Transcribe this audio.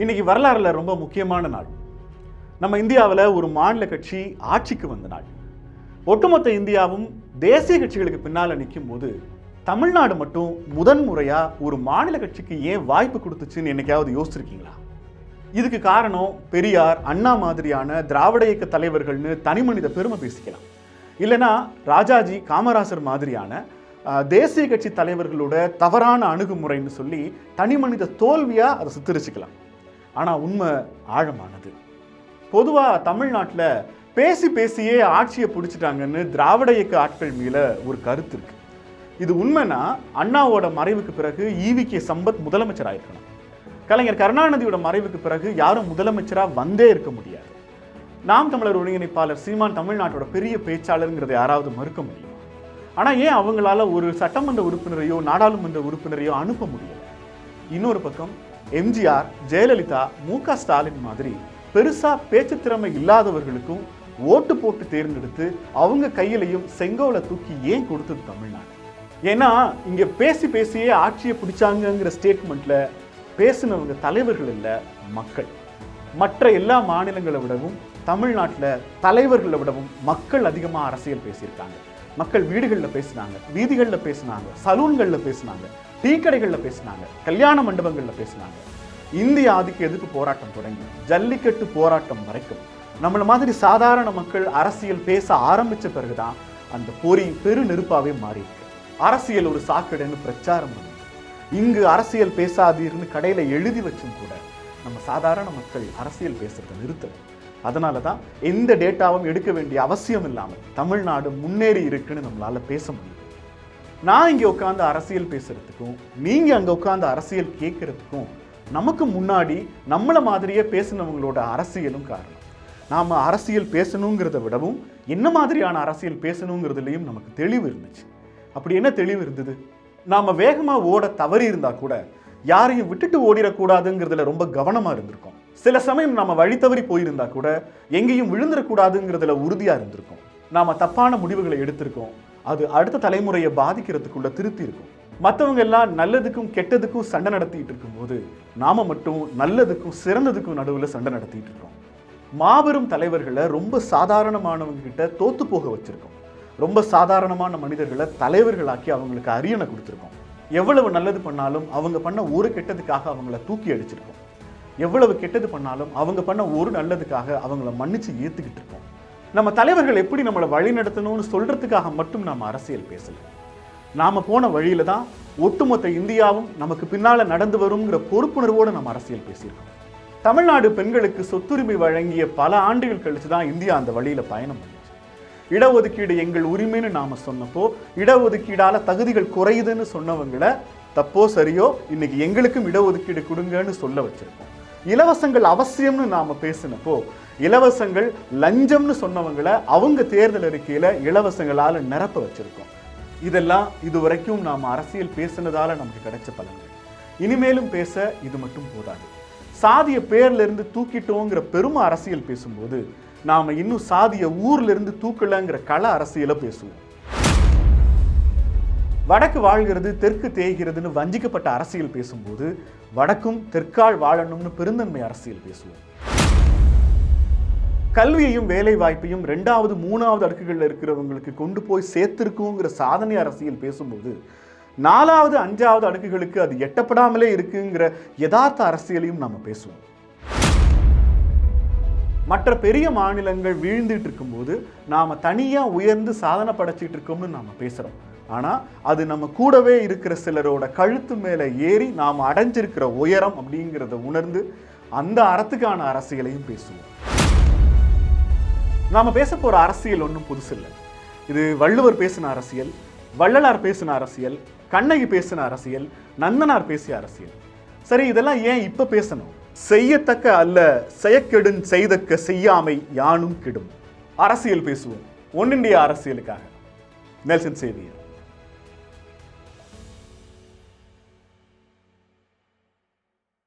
இன்னைக்கு வரலாறுல ரொம்ப முக்கியமான நாள் நம்ம இந்தியாவில் ஒரு மாநில கட்சி ஆட்சிக்கு வந்த நாள் ஒட்டுமொத்த இந்தியாவும் தேசிய கட்சிகளுக்கு பின்னால் நிற்கும் போது தமிழ்நாடு மட்டும் முதன் முறையா ஒரு மாநில கட்சிக்கு ஏன் வாய்ப்பு கொடுத்துச்சுன்னு என்னைக்காவது யோசிச்சிருக்கீங்களா இதுக்கு காரணம் பெரியார் அண்ணா மாதிரியான திராவிட இயக்க தலைவர்கள்னு தனிமனித பெருமை பேசிக்கலாம் இல்லைன்னா ராஜாஜி காமராசர் மாதிரியான அஹ், தேசிய கட்சி தலைவர்களோட தவறான அணுகுமுறைன்னு சொல்லி தனிமனித தோல்வியா அதை சித்தரிச்சுக்கலாம் ஆனா உண்மை ஆழமானது பொதுவா தமிழ்நாட்டில் பேசி பேசியே ஆட்சியை பிடிச்சிட்டாங்கன்னு திராவிட இயக்க ஆட்கள் மேல ஒரு கருத்து இருக்கு இது உண்மைனா அண்ணாவோட மறைவுக்கு பிறகு ஈவி சம்பத் முதலமைச்சர் ஆயிருக்கணும் கலைஞர் கருணாநிதியோட மறைவுக்கு பிறகு யாரும் முதலமைச்சரா வந்தே இருக்க முடியாது நாம் தமிழர் ஒருங்கிணைப்பாளர் சீமான் தமிழ்நாட்டோட பெரிய பேச்சாளருங்கிறத யாராவது மறுக்க முடியும் ஆனா ஏன் அவங்களால ஒரு சட்டமன்ற உறுப்பினரையோ நாடாளுமன்ற உறுப்பினரையோ அனுப்ப முடியல இன்னொரு பக்கம் எம்ஜிஆர் ஜெயலலிதா மு க ஸ்டாலின் மாதிரி பெருசா பேச்சு திறமை இல்லாதவர்களுக்கும் ஓட்டு போட்டு தேர்ந்தெடுத்து அவங்க கையிலையும் செங்கோலை தூக்கி ஏன் கொடுத்தது தமிழ்நாடு ஏன்னா இங்க பேசி பேசியே ஆட்சியை பிடிச்சாங்கங்கிற ஸ்டேட்மெண்ட்ல பேசினவங்க தலைவர்கள் இல்ல மக்கள் மற்ற எல்லா மாநிலங்களை விடவும் தமிழ்நாட்டில் தலைவர்களை விடவும் மக்கள் அதிகமாக அரசியல் பேசியிருக்காங்க மக்கள் வீடுகளில் பேசினாங்க வீதிகளில் பேசினாங்க சலூன்களில் பேசினாங்க டீ கடைகளில் பேசினாங்க கல்யாண மண்டபங்களில் பேசினாங்க இந்திய ஆதிக்க எதிர்ப்பு போராட்டம் தொடங்கி ஜல்லிக்கட்டு போராட்டம் வரைக்கும் நம்மள மாதிரி சாதாரண மக்கள் அரசியல் பேச ஆரம்பிச்ச பிறகுதான் அந்த பொறி பெரு நெருப்பாவே மாறி இருக்கு அரசியல் ஒரு சாக்கடைன்னு பிரச்சாரம் பண்ணி இங்கு அரசியல் பேசாதீர்னு கடையில எழுதி வச்சும் கூட நம்ம சாதாரண மக்கள் அரசியல் பேசுறதை நிறுத்தல அதனால தான் எந்த டேட்டாவும் எடுக்க வேண்டிய அவசியம் இல்லாமல் தமிழ்நாடு முன்னேறி இருக்குன்னு நம்மளால பேச முடியுது நான் இங்க உட்காந்து அரசியல் பேசுறதுக்கும் நீங்க அங்க உட்காந்து அரசியல் கேட்கறதுக்கும் நமக்கு முன்னாடி நம்மள மாதிரியே பேசினவங்களோட அரசியலும் காரணம் நாம அரசியல் பேசணுங்கிறத விடவும் என்ன மாதிரியான அரசியல் பேசணுங்கிறதுலையும் நமக்கு தெளிவு இருந்துச்சு அப்படி என்ன தெளிவு இருந்தது நாம வேகமா ஓட தவறி இருந்தா கூட யாரையும் விட்டுட்டு ஓடிடக்கூடாதுங்கிறதுல ரொம்ப கவனமா இருந்திருக்கோம் சில சமயம் நாம வழி தவறி போயிருந்தா கூட எங்கேயும் விழுந்துடக்கூடாதுங்கிறதுல உறுதியா இருந்திருக்கோம் நாம தப்பான முடிவுகளை எடுத்திருக்கோம் அது அடுத்த தலைமுறையை பாதிக்கிறதுக்குள்ள திருத்தி இருக்கும் மற்றவங்க எல்லாம் நல்லதுக்கும் கெட்டதுக்கும் சண்டை நடத்திட்டு இருக்கும்போது நாம மட்டும் நல்லதுக்கும் சிறந்ததுக்கும் நடுவில் சண்டை நடத்திட்டு இருக்கோம் மாபெரும் தலைவர்களை ரொம்ப சாதாரணமானவங்க கிட்ட தோத்து போக வச்சிருக்கோம் ரொம்ப சாதாரணமான மனிதர்களை தலைவர்களாக்கி அவங்களுக்கு அரியணை கொடுத்துருக்கோம் எவ்வளவு நல்லது பண்ணாலும் அவங்க பண்ண ஒரு கெட்டதுக்காக அவங்கள தூக்கி அடிச்சிருக்கோம் எவ்வளவு கெட்டது பண்ணாலும் அவங்க பண்ண ஒரு நல்லதுக்காக அவங்கள மன்னிச்சு ஏத்துக்கிட்டு இருக்கோம் நம்ம தலைவர்கள் எப்படி நம்மளை வழி நடத்தணும்னு சொல்றதுக்காக மட்டும் நாம அரசியல் பேசல நாம போன வழியில தான் ஒட்டுமொத்த இந்தியாவும் நமக்கு பின்னால நடந்து வருங்கிற பொறுப்புணர்வோடு நம்ம அரசியல் பேசியிருக்கோம் தமிழ்நாடு பெண்களுக்கு சொத்துரிமை வழங்கிய பல ஆண்டுகள் கழிச்சு தான் இந்தியா அந்த வழியில பயணம் பண்ணுச்சு இடஒதுக்கீடு எங்கள் உரிமைன்னு நாம சொன்னப்போ இடஒதுக்கீடால தகுதிகள் குறையுதுன்னு சொன்னவங்கள தப்போ சரியோ இன்னைக்கு எங்களுக்கும் இடஒதுக்கீடு கொடுங்கன்னு சொல்ல வச்சிருக்கோம் இலவசங்கள் அவசியம்னு நாம பேசினப்போ இலவசங்கள் லஞ்சம்னு சொன்னவங்கள அவங்க தேர்தல் அறிக்கையில இலவசங்களால நிரப்ப வச்சிருக்கோம் இதெல்லாம் இதுவரைக்கும் நாம அரசியல் பேசினதால நமக்கு கிடைச்ச பலன்கள் இனிமேலும் பேச இது மட்டும் போதாது சாதிய பேர்ல இருந்து தூக்கிட்டோங்கிற பெருமை அரசியல் பேசும்போது நாம இன்னும் சாதிய ஊர்ல இருந்து தூக்கலங்கிற கள அரசியலை பேசுவோம் வடக்கு வாழ்கிறது தெற்கு தேய்கிறதுன்னு வஞ்சிக்கப்பட்ட அரசியல் பேசும்போது வடக்கும் தெற்கால் வாழணும்னு பெருந்தன்மை அரசியல் பேசுவோம் கல்வியையும் வேலை வாய்ப்பையும் ரெண்டாவது மூணாவது அடுக்குகளில் இருக்கிறவங்களுக்கு கொண்டு போய் சேர்த்திருக்குங்கிற சாதனை அரசியல் பேசும்போது நாலாவது அஞ்சாவது அடுக்குகளுக்கு அது எட்டப்படாமலே இருக்குங்கிற யதார்த்த அரசியலையும் நம்ம பேசுவோம் மற்ற பெரிய மாநிலங்கள் வீழ்ந்துட்டு இருக்கும்போது நாம தனியா உயர்ந்து சாதனை படைச்சிட்டு இருக்கோம்னு நாம பேசுறோம் ஆனா அது நம்ம கூடவே இருக்கிற சிலரோட கழுத்து மேல ஏறி நாம அடைஞ்சிருக்கிற உயரம் அப்படிங்கிறத உணர்ந்து அந்த அறத்துக்கான அரசியலையும் பேசுவோம் நாம பேச போற அரசியல் ஒன்றும் புதுசு இல்லை இது வள்ளுவர் பேசின அரசியல் வள்ளலார் பேசின அரசியல் கண்ணகி பேசின அரசியல் நந்தனார் பேசிய அரசியல் சரி இதெல்லாம் ஏன் இப்ப பேசணும் செய்யத்தக்க அல்ல செயக்கெடுன் செய்தக்க செய்யாமை யானும் கெடும் அரசியல் பேசுவோம் ஒன் இந்தியா அரசியலுக்காக நெல்சன் சேவியர்